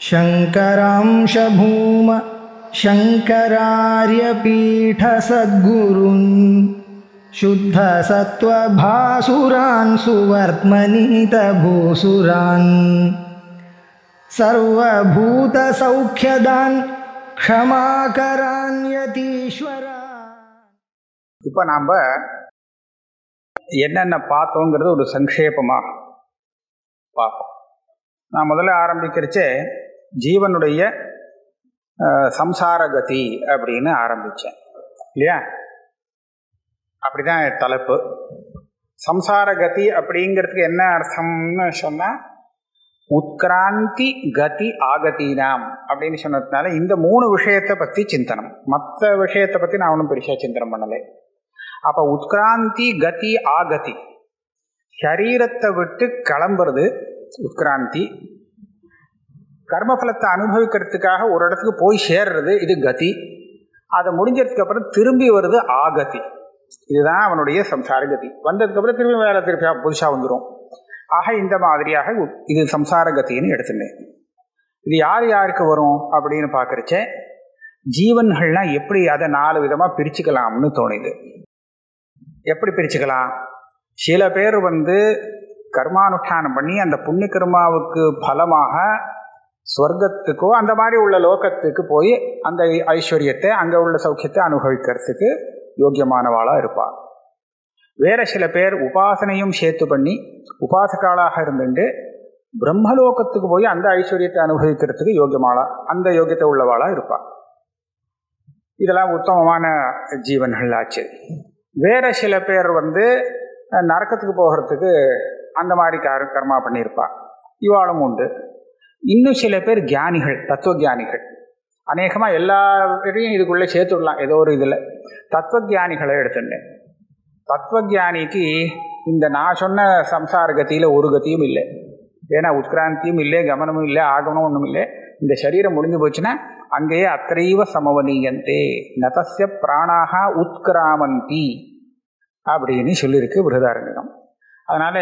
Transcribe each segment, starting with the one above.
शङ्करांशभूम शङ्करार्यपीठसद्गुरुन् शुद्धसत्त्वभासुरान् सुवर्त्मनीतभूसुरान् सर्वभूतसौख्यदान् क्षमाकरान्यतीश्वरा இப்போ நாம் என்னென்ன பார்த்தோங்கிறது ஒரு சங்கேபமாக பார்ப்போம் நான் முதல்ல ஆரம்பிக்கிறச்சே ஜீவனுடைய அஹ், சம்சார கதி அப்படின்னு ஆரம்பித்தேன் இல்லையா அப்படிதான் தலைப்பு சம்சார கதி அப்படிங்கிறதுக்கு என்ன அர்த்தம்னு சொன்னால் உத்கிராந்தி கதி ஆகதீனாம் அப்படின்னு சொன்னதுனால இந்த மூணு விஷயத்தை பற்றி சிந்தனம் மற்ற விஷயத்தை பற்றி நான் ஒன்றும் பெருசாக சிந்தனம் பண்ணலை அப்போ உத்கிராந்தி கதி ஆகதி சரீரத்தை விட்டு கிளம்புறது உத்கிராந்தி கர்மபலத்தை அனுபவிக்கிறதுக்காக ஒரு இடத்துக்கு போய் சேர்றது இது கதி அதை முடிஞ்சதுக்கு அப்புறம் திரும்பி வருது ஆகதி இதுதான் அவனுடைய சம்சார கதி வந்ததுக்கு அப்புறம் திரும்பி வேலை திருப்பி புதுசாக வந்துடும் ஆக இந்த மாதிரியாக உ- இது சம்சார கத்தின்னு எடுத்துட்டேன் இது யார் யாருக்கு வரும் அப்படின்னு பார்க்குறச்சே ஜீவன்கள்லாம் எப்படி அதை நாலு விதமாக பிரிச்சுக்கலாம்னு தோணுது எப்படி பிரிச்சுக்கலாம் சில பேர் வந்து கர்மானுஷ்டானம் பண்ணி அந்த புண்ணிய கர்மாவுக்கு பலமாக ஸ்வர்க்கத்துக்கோ அந்த மாதிரி உள்ள லோகத்துக்கு போய் அந்த ஐஸ்வர்யத்தை அங்கே உள்ள சௌக்கியத்தை அனுபவிக்கிறதுக்கு யோக்கியமானவாளாக இருப்பாள் வேற சில பேர் உபாசனையும் சேர்த்து பண்ணி உபாசகாலாக இருந்துட்டு பிரம்மலோகத்துக்கு போய் அந்த ஐஸ்வர்யத்தை அனுபவிக்கிறதுக்கு யோக்கியமாளா அந்த யோக்கியத்தை உள்ளவாளா இருப்பா இதெல்லாம் உத்தமமான ஜீவன்கள் ஆச்சு வேற சில பேர் வந்து அஹ், நரக்கத்துக்கு போகிறதுக்கு அந்த மாதிரி கர் கர்மா பண்ணியிருப்பா இவாளும் உண்டு இன்னும் சில பேர் ஞானிகள் தத்துவ ஞானிகள் அநேகமாக எல்லாரையும் இதுக்குள்ளே சேர்த்து விடலாம் ஏதோ ஒரு இதில் தத்துவ ஞானிகளை எடுத்துட்டேன் தத்துவஞானிக்கு இந்த நான் சொன்ன சம்சார கதியில் ஒரு கதியும் இல்லை ஏன்னா உத்கிராந்தியும் இல்லை கமனமும் இல்லை ஆகமனும் ஒன்றும் இல்லை இந்த சரீரம் முடிஞ்சு போச்சுன்னா அங்கேயே அத்தைவ சமவனீயந்தே நதஸ்ய பிராணாக உத்கிராமந்தி அப்படின்னு சொல்லியிருக்கு பிருகதாரண்யம் அதனால்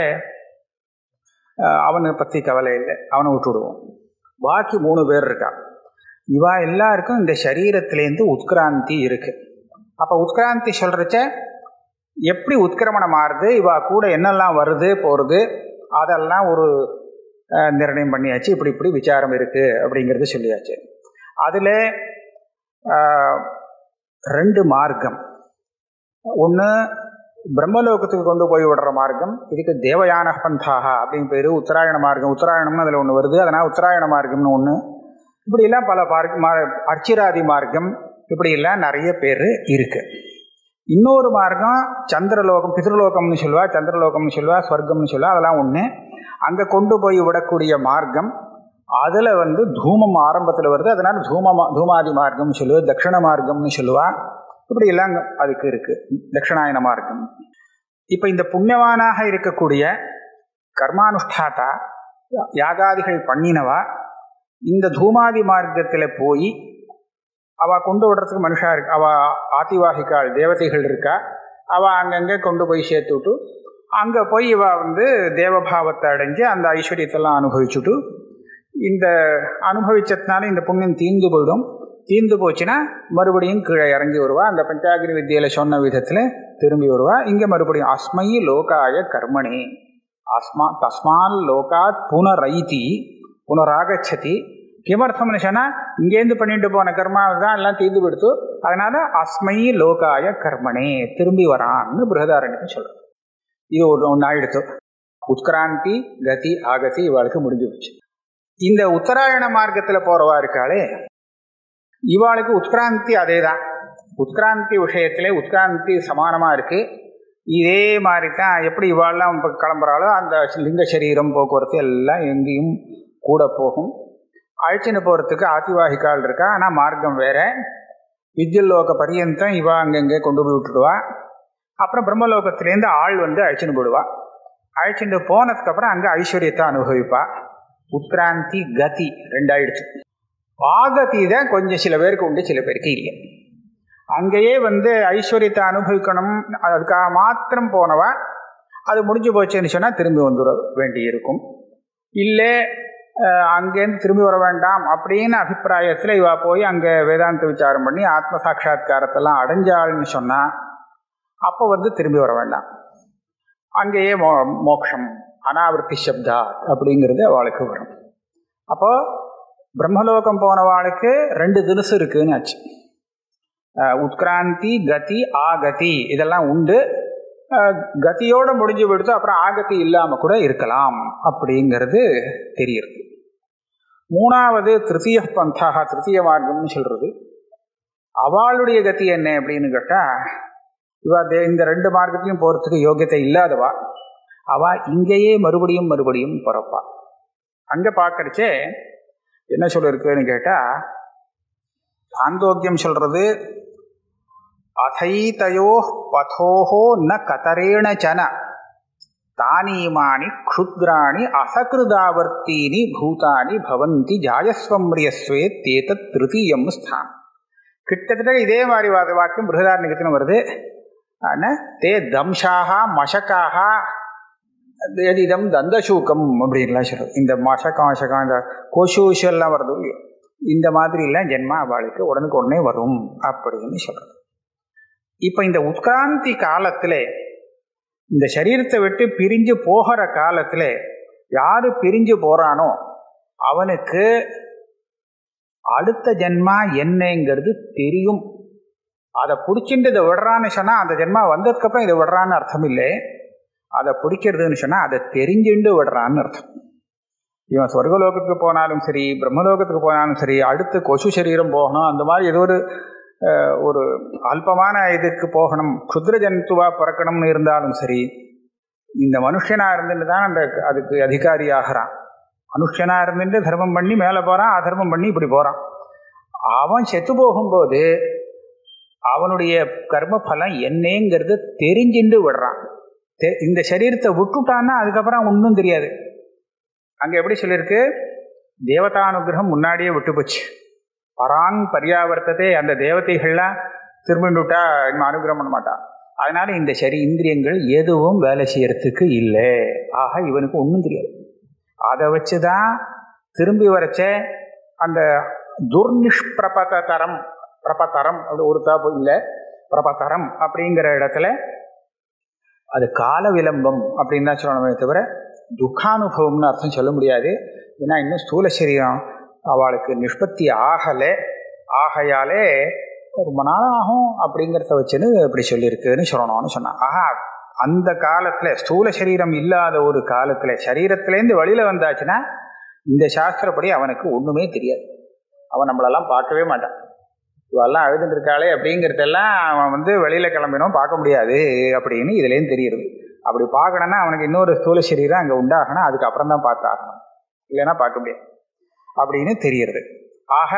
அவனை பற்றி கவலை இல்லை அவனை விட்டுடுவோம் பாக்கி மூணு பேர் இருக்கா இவா எல்லாருக்கும் இந்த சரீரத்திலேருந்து உத்கிராந்தி இருக்குது அப்போ உத்கிராந்தி சொல்கிறச்ச எப்படி உத்கிரமணம் ஆறுது இவா கூட என்னெல்லாம் வருது போகிறது அதெல்லாம் ஒரு அஹ், நிர்ணயம் பண்ணியாச்சு இப்படி இப்படி விசாரம் இருக்குது அப்படிங்கிறது சொல்லியாச்சு அதில் ரெண்டு மார்க்கம் ஒன்று பிரம்மலோகத்துக்கு கொண்டு போய் விடுற மார்க்கம் இதுக்கு தேவயான பந்தாக அப்படின்னு பேர் உத்தராயண மார்க்கம் உத்தராயணம்னு அதில் ஒன்று வருது அதனால் உத்தராயண மார்க்கம்னு ஒன்று இப்படியெல்லாம் பல பார்க்க மா அர்ச்சிராதி மார்க்கம் இப்படியெல்லாம் நிறைய பேர் இருக்குது இன்னொரு மார்க்கம் சந்திரலோகம் பித்ருலோகம்னு சொல்லுவா சந்திரலோகம்னு சொல்லுவா ஸ்வர்க்கம்னு சொல்லுவா அதெல்லாம் ஒன்று அங்கே கொண்டு போய் விடக்கூடிய மார்க்கம் அதில் வந்து தூமம் ஆரம்பத்தில் வருது அதனால் தூம தூமாதி மார்க்கம்னு சொல்லுவா தட்சிண மார்க்கம்னு சொல்லுவா இப்படி எல்லாம் அங்க அதுக்கு இருக்குது தட்சிணாயன மார்க்கம் இப்போ இந்த புண்ணியவானாக இருக்கக்கூடிய கர்மானுஷ்டாத்தா யாகாதிகள் பண்ணினவா இந்த தூமாதி மார்க்கத்தில் போய் அவ கொண்டு விடுறதுக்கு மனுஷா இருக்கு அவ ஆதிவாகிக்காள் தேவதைகள் இருக்கா அவ அங்கங்கே கொண்டு போய் சேர்த்து விட்டு அங்கே போய் இவ வந்து தேவபாவத்தை அடைஞ்சு அந்த ஐஸ்வர்யத்தெல்லாம் அனுபவிச்சுட்டு இந்த அனுபவிச்சதுனால இந்த புண்ணியம் தீர்ந்து போயிடும் தீர்ந்து போச்சுன்னா மறுபடியும் கீழே இறங்கி வருவா அந்த பஞ்சாகினி வித்தியில் சொன்ன விதத்தில் திரும்பி வருவா இங்கே மறுபடியும் அஸ்மை லோகாய கர்மணி அஸ்மா தஸ்மால் லோகாத் புனரைதி புனராகச்சதி கிமர்த்தம்னு சொன்னால் இங்கேருந்து பண்ணிட்டு போன கர்மா தான் எல்லாம் தீர்ந்து விடுத்து அதனால அஸ்மை லோகாய கர்மணே திரும்பி வரான்னு பிருகதாரண்யம் சொல்கிறோம் இது ஒன்று ஒன்று ஆயிடுத்து உத்கிராந்தி கதி ஆகதி இவாளுக்கு முடிஞ்சு போச்சு இந்த உத்தராயண மார்க்கத்தில் போகிறவா இருக்காளே இவாளுக்கு உத்கிராந்தி அதே தான் உத்கிராந்தி விஷயத்திலே உத்கிராந்தி சமானமாக இருக்குது இதே மாதிரி தான் எப்படி இவாள்லாம் இப்போ கிளம்புறாளோ அந்த லிங்க சரீரம் போக்குவரத்து எல்லாம் எங்கேயும் கூட போகும் அழைச்சின்னு போகிறதுக்கு ஆதிவாகிக்கால் இருக்கா ஆனால் மார்க்கம் வேற வித்யுல்லோக பரியந்தம் இவா அங்கங்கே கொண்டு போய் விட்டுடுவா அப்புறம் பிரம்மலோகத்திலேருந்து ஆள் வந்து அழைச்சின்னு போடுவா அழைச்சிட்டு போனதுக்கப்புறம் அங்கே ஐஸ்வர்யத்தை அனுபவிப்பா உத்கிராந்தி கதி ரெண்டாயிடுச்சு ஆகதி தான் கொஞ்சம் சில பேருக்கு உண்டு சில பேருக்கு இல்லை அங்கேயே வந்து ஐஸ்வர்யத்தை அனுபவிக்கணும் அதுக்காக மாத்திரம் போனவா அது முடிஞ்சு போச்சுன்னு சொன்னால் திரும்பி வந்துட வேண்டி இருக்கும் இல்லை அஹ், அங்கேருந்து திரும்பி வர வேண்டாம் அப்படின்னு அபிப்பிராயத்தில் இவா போய் அங்கே வேதாந்த விசாரம் பண்ணி ஆத்ம சாட்சா்காரத்தெல்லாம் அடைஞ்சாள்னு சொன்னால் அப்போ வந்து திரும்பி வர வேண்டாம் அங்கேயே மோ மோக்ஷம் அனாவிருத்தி சப்தா அப்படிங்கிறது அவளுக்கு வரும் அப்போ பிரம்மலோகம் போனவாளுக்கு ரெண்டு தினசு இருக்குன்னு ஆச்சு அஹ், உத்கிராந்தி கதி ஆகதி இதெல்லாம் உண்டு அஹ், கதியோட முடிஞ்சு விடுத்து அப்புறம் ஆகதி இல்லாமல் கூட இருக்கலாம் அப்படிங்கிறது தெரியுது மூணாவது திருத்தீய பந்தாக திருத்தீய மார்க்கம்னு சொல்றது அவளுடைய கதி என்ன அப்படின்னு கேட்டால் இவ தே- இந்த ரெண்டு மார்க்கத்தையும் போகிறதுக்கு யோகியத்தை இல்லாதவா அவ இங்கேயே மறுபடியும் மறுபடியும் பிறப்பா அங்கே பார்க்கறச்சே என்ன சொல்லிருக்குன்னு கேட்டால் சாந்தோக்கியம் சொல்றது அதைதயோ பதோஹோ ந கதரேண ஜன தானீமானி க்ஷுத்ராணி அசகிருதாவர்த்தீனி பூதானி பவந்தி ஜாயஸ்வம்ரியஸ்வே தேதத் திருத்தீயம் ஸ்தானம் கிட்டத்தட்ட இதே மாதிரி வாத வாக்கியம் பிருகதாரணிகத்திலும் வருது ஆனால் தே தம்ஷாக மஷக்காக எதிதம் தந்தசூக்கம் அப்படின்லாம் சொல்லுது இந்த மஷக்கம் மஷக்கம் இந்த கொசூஷு எல்லாம் வருது இல்லையோ இந்த மாதிரிலாம் ஜென்மா அவளுக்கு உடனுக்கு உடனே வரும் அப்படின்னு சொல்றது இப்போ இந்த உட்கிராந்தி காலத்தில் இந்த சரீரத்தை விட்டு பிரிஞ்சு போகிற காலத்தில் யாரு பிரிஞ்சு போறானோ அவனுக்கு அடுத்த ஜென்மா என்னங்கிறது தெரியும் அதை பிடிச்சிட்டு இதை விடுறான்னு சொன்னால் அந்த ஜென்மா வந்ததுக்கப்புறம் இதை விடுறான்னு அர்த்தம் இல்லை அதை பிடிக்கிறதுன்னு சொன்னால் அதை தெரிஞ்சுண்டு விடுறான்னு அர்த்தம் இவன் சொர்க்கலோகத்துக்கு போனாலும் சரி பிரம்மலோகத்துக்கு போனாலும் சரி அடுத்து கொசு சரீரம் போகணும் அந்த மாதிரி ஏதோ ஒரு அஹ், ஒரு அல்பமான இதுக்கு போகணும் குதிர ஜந்துவா பிறக்கணும்னு இருந்தாலும் சரி இந்த மனுஷனா இருந்துட்டு தான் அந்த அதுக்கு அதிகாரி ஆகிறான் மனுஷனா இருந்துட்டு தர்மம் பண்ணி மேலே போகிறான் அதர்மம் பண்ணி இப்படி போகிறான் அவன் செத்து போகும்போது அவனுடைய கர்ம பலம் என்னங்கிறது தெரிஞ்சுண்டு விடுறான் தெ- இந்த சரீரத்தை விட்டுட்டான்னா அதுக்கப்புறம் ஒன்றும் தெரியாது அங்கே எப்படி சொல்லியிருக்கு தேவதானுகிரகம் முன்னாடியே விட்டு போச்சு பராங் பரியாவர்த்ததே அந்த தேவதைகள்லாம் திரும்பிண்டுட்டா இன்னும் அனுகிரகம் பண்ண மாட்டான் அதனால இந்த சரி இந்திரியங்கள் எதுவும் வேலை செய்யறதுக்கு இல்லை ஆக இவனுக்கு ஒன்றும் தெரியாது அதை வச்சு தான் திரும்பி வரச்ச அந்த துர்நிஷ்பிரபத தரம் பிரபதரம் அப்படி ஒரு தாப்பு இல்லை பிரபதரம் அப்படிங்கிற இடத்துல அது கால விளம்பம் அப்படின்னு தான் சொல்லணுமே தவிர துக்கானுபவம்னு அர்த்தம் சொல்ல முடியாது ஏன்னா இன்னும் ஸ்தூல சரீரம் அவளுக்கு நிஷ்பத்தி ஆகலை ஆகையாலே ரொம்ப நாள் ஆகும் அப்படிங்கிறத வச்சுன்னு இப்படி சொல்லியிருக்குன்னு சொல்லணும்னு சொன்னான் ஆஹா அந்த காலத்தில் ஸ்தூல சரீரம் இல்லாத ஒரு காலத்தில் சரீரத்திலேருந்து வெளியில் வந்தாச்சுன்னா இந்த சாஸ்திரப்படி அவனுக்கு ஒன்றுமே தெரியாது அவன் நம்மளெல்லாம் பார்க்கவே மாட்டான் இவெல்லாம் அழுதுட்டு இருக்காளே அப்படிங்கிறதெல்லாம் அவன் வந்து வெளியில் கிளம்பினோம் பார்க்க முடியாது அப்படின்னு இதுலேருந்து தெரியுது அப்படி பார்க்கணுன்னா அவனுக்கு இன்னொரு ஸ்தூல சரீரம் அங்கே உண்டாகணும் அதுக்கப்புறம் தான் பார்த்தாகணும் இல்லைன்னா பார்க்க முடியாது அப்படின்னு தெரியுது ஆக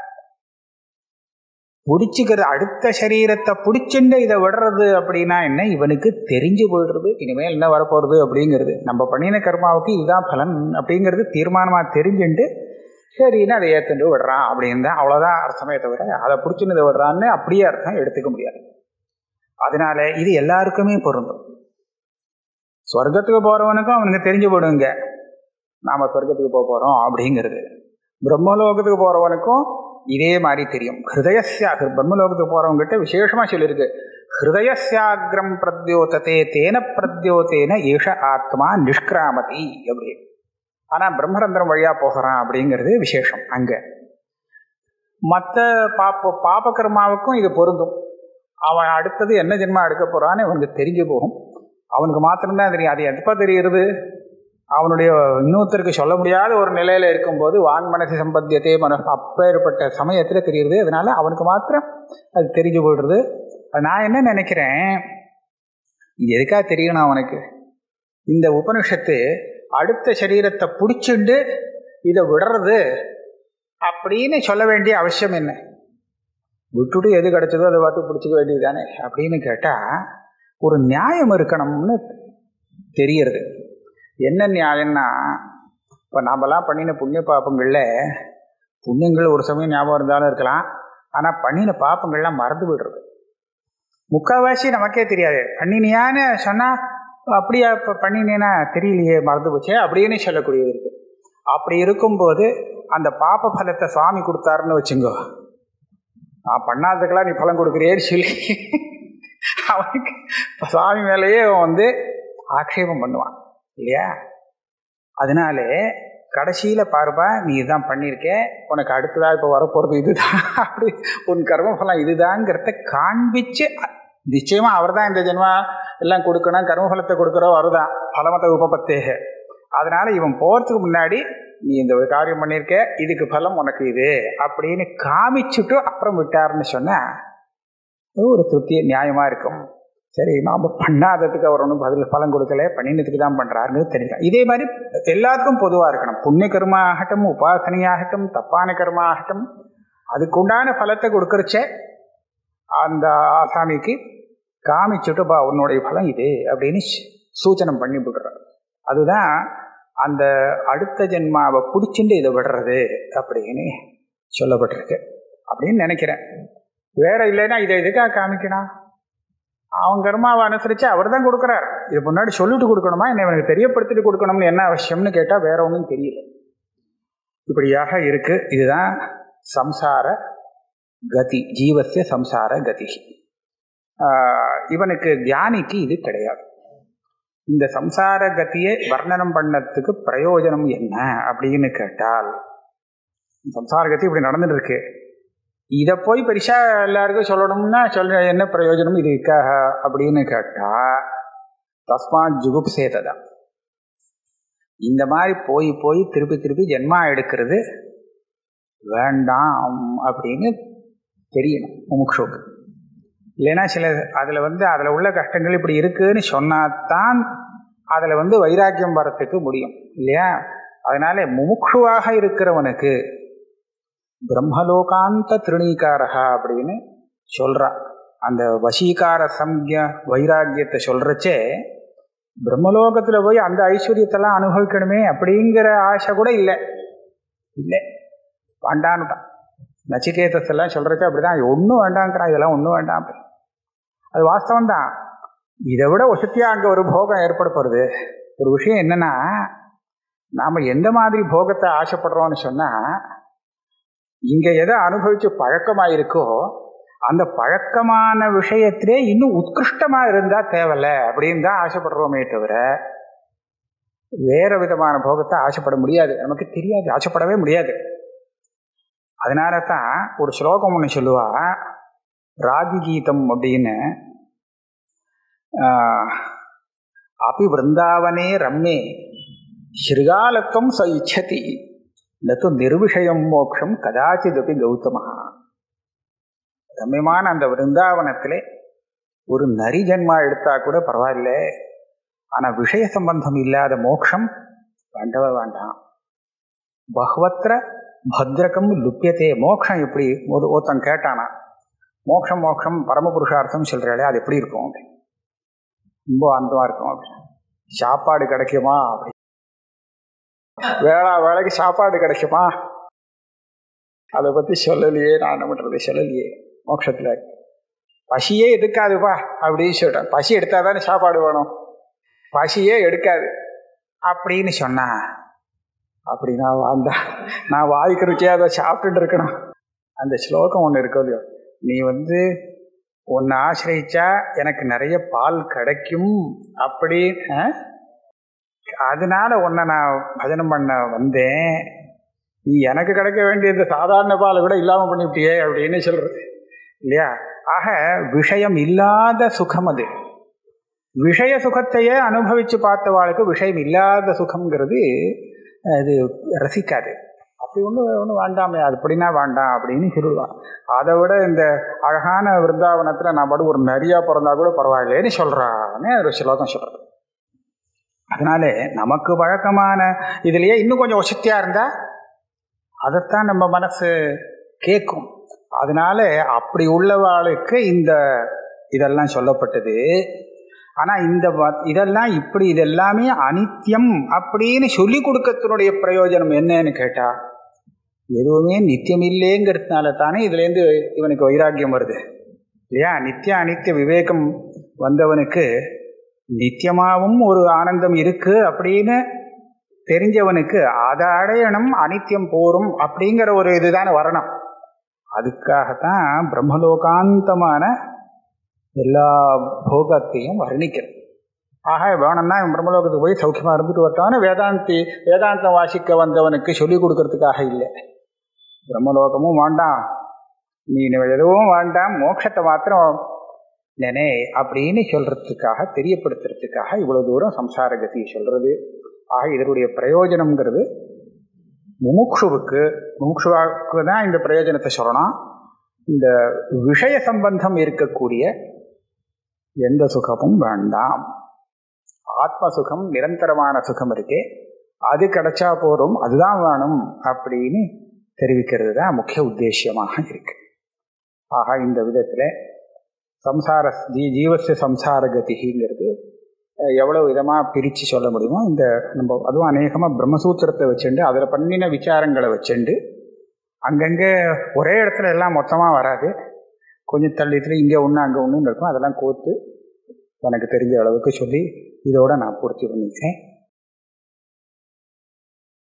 பிடிச்சிக்கிற அடுத்த சரீரத்தை பிடிச்சுண்டு இதை விடுறது அப்படின்னா என்ன இவனுக்கு தெரிஞ்சு போயிடுறது இனிமேல் என்ன வரப்போகிறது அப்படிங்கிறது நம்ம பண்ணின கர்மாவுக்கு இதுதான் பலன் அப்படிங்கிறது தீர்மானமாக தெரிஞ்சுண்டு சரின்னு அதை ஏற்றுண்டு விடுறான் அப்படின்னு தான் அவ்வளோதான் அர்த்தமே தவிர அதை பிடிச்சுன்னு இதை விடுறான்னு அப்படியே அர்த்தம் எடுத்துக்க முடியாது அதனால இது எல்லாருக்குமே பொருந்தும் சொர்க்கத்துக்கு போகிறவனுக்கும் அவனுக்கு தெரிஞ்சு போடுங்க நாம் சொர்க்கத்துக்கு போக போகிறோம் அப்படிங்கிறது பிரம்மலோகத்துக்கு போகிறவனுக்கும் இதே மாதிரி தெரியும் ஹிருதயஸ்யா பிரம்மலோகத்துக்கு போகிறவங்ககிட்ட விசேஷமாக சொல்லியிருக்கு ஹிருதயஸ்யாகிரம் பிரத்யோதத்தே தேன பிரத்யோதேன ஏஷ ஆத்மா நிஷ்கிராமதி அப்படி ஆனால் பிரம்மரந்திரம் வழியாக போகிறான் அப்படிங்கிறது விசேஷம் அங்கே மற்ற பாப்ப பாபகர்மாவுக்கும் இது பொருந்தும் அவன் அடுத்தது என்ன ஜென்மா எடுக்க போகிறான்னு இவனுக்கு தெரிஞ்சு போகும் அவனுக்கு மாத்திரம்தான் தெரியும் அது எப்போ தெரியுறது அவனுடைய இன்னொருத்தருக்கு சொல்ல முடியாத ஒரு நிலையில் இருக்கும்போது வான் மனசு சம்பத்தியத்தே மன அப்பேற்பட்ட சமயத்தில் தெரியுது அதனால அவனுக்கு மாத்திரம் அது தெரிஞ்சு போயிடுறது அது நான் என்ன நினைக்கிறேன் இது எதுக்காக தெரியணும் அவனுக்கு இந்த உபனிஷத்து அடுத்த சரீரத்தை பிடிச்சிண்டு இதை விடுறது அப்படின்னு சொல்ல வேண்டிய அவசியம் என்ன விட்டுட்டு எது கிடைச்சதோ அதை பாட்டு பிடிச்சிக்க வேண்டியது தானே அப்படின்னு கேட்டால் ஒரு நியாயம் இருக்கணும்னு தெரியறது என்ன நியாயம்னா இப்போ நாமெல்லாம் பண்ணின புண்ணிய பாப்பங்களில் புண்ணியங்கள் ஒரு சமயம் ஞாபகம் இருந்தாலும் இருக்கலாம் ஆனால் பண்ணின பாப்பங்கள்லாம் மறந்து விடுறது முக்கால்வாசி நமக்கே தெரியாது பண்ணினியான்னு சொன்னால் அப்படியா இப்போ பண்ணினேன்னா தெரியலையே மறந்து போச்சே அப்படின்னு சொல்லக்கூடியது இருக்குது அப்படி இருக்கும்போது அந்த பாப்ப பலத்தை சுவாமி கொடுத்தாருன்னு வச்சுங்கோ நான் பண்ணாததுக்கெல்லாம் நீ பலன் கொடுக்குறியேன்னு சொல்லி அவனுக்கு சுவாமி மேலேயே அவன் வந்து ஆக்ஷேபம் பண்ணுவான் இல்லையா அதனாலே கடைசியில் பாருப்பா நீ இதான் பண்ணியிருக்க உனக்கு அடுத்ததாக இப்போ வரப்போகிறது இதுதான் அப்படி உன் கர்மஃபலம் இதுதாங்கிறத காண்பிச்சு நிச்சயமாக அவர் தான் இந்த ஜென்மா எல்லாம் கொடுக்கணும் கர்மஃபலத்தை கொடுக்குறோம் அவர்தான் பலமத உபபத்தேக அதனால இவன் போகிறதுக்கு முன்னாடி நீ இந்த ஒரு காரியம் பண்ணியிருக்க இதுக்கு பலம் உனக்கு இது அப்படின்னு காமிச்சுட்டு அப்புறம் விட்டாருன்னு சொன்னால் ஒரு திருப்தி நியாயமாக இருக்கும் சரி நாம் பண்ணாததுக்கு அவர் ஒன்றும் பதில் பலன் கொடுக்கல பண்ணினதுக்கு தான் பண்ணுறாருன்னு தெரிஞ்சுக்கலாம் இதே மாதிரி எல்லாத்துக்கும் பொதுவாக இருக்கணும் புண்ணிய கர்மா ஆகட்டும் உபாசனையாகட்டும் தப்பான கர்மா ஆகட்டும் அதுக்குண்டான பலத்தை கொடுக்கறச்சே அந்த ஆசாமிக்கு காமிச்சுட்டு பா உன்னுடைய பலம் இது அப்படின்னு சூச்சனம் பண்ணி விடுறார் அதுதான் அந்த அடுத்த ஜென்மாவை பிடிச்சிட்டு இதை விடுறது அப்படின்னு சொல்லப்பட்டிருக்கு அப்படின்னு நினைக்கிறேன் வேற இல்லைன்னா இதை எதுக்காக காமிக்கணும் அவன் கர்மாவை அனுசரித்து அவர் தான் கொடுக்குறார் இது முன்னாடி சொல்லிட்டு கொடுக்கணுமா என்ன இவனுக்கு தெரியப்படுத்திட்டு கொடுக்கணும்னு என்ன அவசியம்னு கேட்டால் வேற ஒன்றும் தெரியல இப்படியாக இருக்கு இதுதான் சம்சார கதி ஜீவசிய சம்சார கதி இவனுக்கு தியானிக்கு இது கிடையாது இந்த சம்சார கதியை வர்ணனம் பண்ணதுக்கு பிரயோஜனம் என்ன அப்படின்னு கேட்டால் சம்சார கதி இப்படி நடந்துட்டு இருக்கு இதை போய் பெருசா எல்லாருக்கும் சொல்லணும்னா சொல்ல என்ன பிரயோஜனம் இது இருக்காக அப்படின்னு கேட்டா தஸ்மாத் ஜுகுப்சேததா இந்த மாதிரி போய் போய் திருப்பி திருப்பி ஜென்மா எடுக்கிறது வேண்டாம் அப்படின்னு தெரியணும் முமுக்ஷுக்கு இல்லைன்னா சில அதில் வந்து அதில் உள்ள கஷ்டங்கள் இப்படி இருக்குன்னு சொன்னாதான் அதில் வந்து வைராக்கியம் வரத்துக்கு முடியும் இல்லையா அதனால முமுக்ஷுவாக இருக்கிறவனுக்கு பிரம்மலோகாந்த திருணீகாரகா அப்படின்னு சொல்றா அந்த வசீகார சம்ய வைராக்கியத்தை சொல்றச்சே பிரம்மலோகத்தில் போய் அந்த ஐஸ்வர்யத்தெல்லாம் அனுபவிக்கணுமே அப்படிங்கிற ஆசை கூட இல்லை இல்லை வேண்டான்னுட்டான் நச்சிகேதஸ் எல்லாம் சொல்றச்சே அப்படிதான் ஒன்றும் வேண்டாங்கிறான் இதெல்லாம் ஒன்றும் வேண்டாம் அப்படி அது வாஸ்தவம் தான் இதை விட வசதியாக அங்கே ஒரு போகம் ஏற்பட போகிறது ஒரு விஷயம் என்னன்னா நாம் எந்த மாதிரி போகத்தை ஆசைப்படுறோம்னு சொன்னால் இங்கே எதை அனுபவிச்சு பழக்கமாக இருக்கோ அந்த பழக்கமான விஷயத்திலே இன்னும் உத்கிருஷ்டமாக இருந்தால் தேவையில்ல அப்படின்னு தான் ஆசைப்படுறோமே தவிர வேற விதமான போகத்தை ஆசைப்பட முடியாது நமக்கு தெரியாது ஆசைப்படவே முடியாது அதனால தான் ஒரு ஸ்லோகம் ஒன்று சொல்லுவா ராதிகீதம் அப்படின்னு அப்பி விருந்தாவனே ரம்மே ஸ்ருகாலத்துவம் ச இச்சதி நத்து நிர்விஷயம் மோக்ஷம் கதாச்சிதப்பி கௌதமஹா ரம்யமான அந்த விருந்தாவனத்திலே ஒரு நரி ஜன்மா எடுத்தா கூட பரவாயில்ல ஆனால் விஷய சம்பந்தம் இல்லாத மோக்ஷம் வேண்டவே வேண்டாம் பகவத்திர பத்ரகம் லுப்பியத்தே மோக்ஷம் எப்படி ஒரு ஒருத்தன் கேட்டானா மோக்ஷம் மோக்ஷம் பரமபுருஷார்த்தம் சொல்கிறாளே அது எப்படி இருக்கும் அப்படி ரொம்ப அந்தமாக இருக்கும் அப்படி சாப்பாடு கிடைக்குமா அப்படி வேளா வேலைக்கு சாப்பாடு கிடைக்குமா அதை பற்றி சொல்லலையே நான் என்ன பண்ணுறது சொல்லலையே மோட்சத்தில் பசியே எடுக்காதுப்பா அப்படின்னு சொல்லிட்டேன் பசி எடுத்தால் தானே சாப்பாடு வேணும் பசியே எடுக்காது அப்படின்னு சொன்னா அப்படி நான் அந்த நான் வாய்க்கு ருச்சியாக அதை சாப்பிட்டுட்டு இருக்கணும் அந்த ஸ்லோகம் ஒன்று இருக்கோ இல்லையோ நீ வந்து உன்னை ஆசிரியிச்சா எனக்கு நிறைய பால் கிடைக்கும் அப்படி அதனால உன்னை நான் பஜனம் பண்ண வந்தேன் நீ எனக்கு கிடைக்க வேண்டியது சாதாரண பாலை கூட இல்லாமல் பண்ணிவிட்டியே அப்படின்னு சொல்றது இல்லையா ஆக விஷயம் இல்லாத சுகம் அது விஷய சுகத்தையே அனுபவிச்சு பார்த்தவாளுக்கு விஷயம் இல்லாத சுகம்ங்கிறது அது ரசிக்காது அப்படி ஒன்று ஒன்றும் வேண்டாமே அது அப்படின்னா வேண்டாம் அப்படின்னு சொல்லுவான் அதை விட இந்த அழகான விருந்தாவனத்தில் நான் பாடு ஒரு நிறையா பிறந்தா கூட பரவாயில்லைன்னு சொல்கிறான்னு ஒரு ஸ்லோகம் சொல்கிறது அதனால நமக்கு வழக்கமான இதுலேயே இன்னும் கொஞ்சம் வசதியாக இருந்தால் அதைத்தான் நம்ம மனசு கேட்கும் அதனால அப்படி உள்ளவாளுக்கு இந்த இதெல்லாம் சொல்லப்பட்டது ஆனால் இந்த இதெல்லாம் இப்படி இதெல்லாமே அனித்தியம் அப்படின்னு சொல்லி கொடுக்கறதுனுடைய பிரயோஜனம் என்னன்னு கேட்டா எதுவுமே நித்தியம் இல்லைங்கிறதுனால தானே இதுலேருந்து இவனுக்கு வைராக்கியம் வருது இல்லையா நித்திய அனித்திய விவேகம் வந்தவனுக்கு நித்தியமாகவும் ஒரு ஆனந்தம் இருக்கு அப்படின்னு தெரிஞ்சவனுக்கு அதை அடையணும் அனித்தியம் போரும் அப்படிங்கிற ஒரு இதுதானே வரணும் அதுக்காகத்தான் பிரம்மலோகாந்தமான எல்லா போகத்தையும் வர்ணிக்கிறது ஆக வேணும்னா இவன் பிரம்மலோகத்துக்கு போய் சௌக்கியமாக இருந்துட்டு வரட்டான்னு வேதாந்தி வேதாந்தம் வாசிக்க வந்தவனுக்கு சொல்லிக் கொடுக்கறதுக்காக இல்லை பிரம்மலோகமும் வேண்டாம் நீ எதுவும் வேண்டாம் மோட்சத்தை மாத்திரம் நினை அப்படின்னு சொல்றதுக்காக தெரியப்படுத்துறதுக்காக இவ்வளவு தூரம் சம்சார கதி சொல்றது ஆக இதனுடைய பிரயோஜனம்ங்கிறது முமுக்ஷுவுக்கு முமுக்ஷுவாக்கு தான் இந்த பிரயோஜனத்தை சொல்லணும் இந்த விஷய சம்பந்தம் இருக்கக்கூடிய எந்த சுகமும் வேண்டாம் ஆத்ம சுகம் நிரந்தரமான சுகம் இருக்கே அது கிடைச்சா போதும் அதுதான் வேணும் அப்படின்னு தெரிவிக்கிறது தான் முக்கிய உத்தேசியமாக இருக்கு ஆக இந்த விதத்தில் சம்சார ஜீ ஜீவச சம்சார கதிங்கிறது எவ்வளோ விதமாக பிரித்து சொல்ல முடியுமோ இந்த நம்ம அதுவும் அநேகமாக பிரம்மசூத்திரத்தை வச்சுண்டு அதில் பண்ணின விசாரங்களை வச்சுண்டு அங்கங்கே ஒரே இடத்துல எல்லாம் மொத்தமாக வராது கொஞ்சம் தள்ளியத்தில் இங்கே ஒன்று அங்கே ஒன்றுன்னு இருக்கும் அதெல்லாம் கோர்த்து எனக்கு தெரிஞ்ச அளவுக்கு சொல்லி இதோட நான் பூர்த்தி பண்ணிக்கிறேன்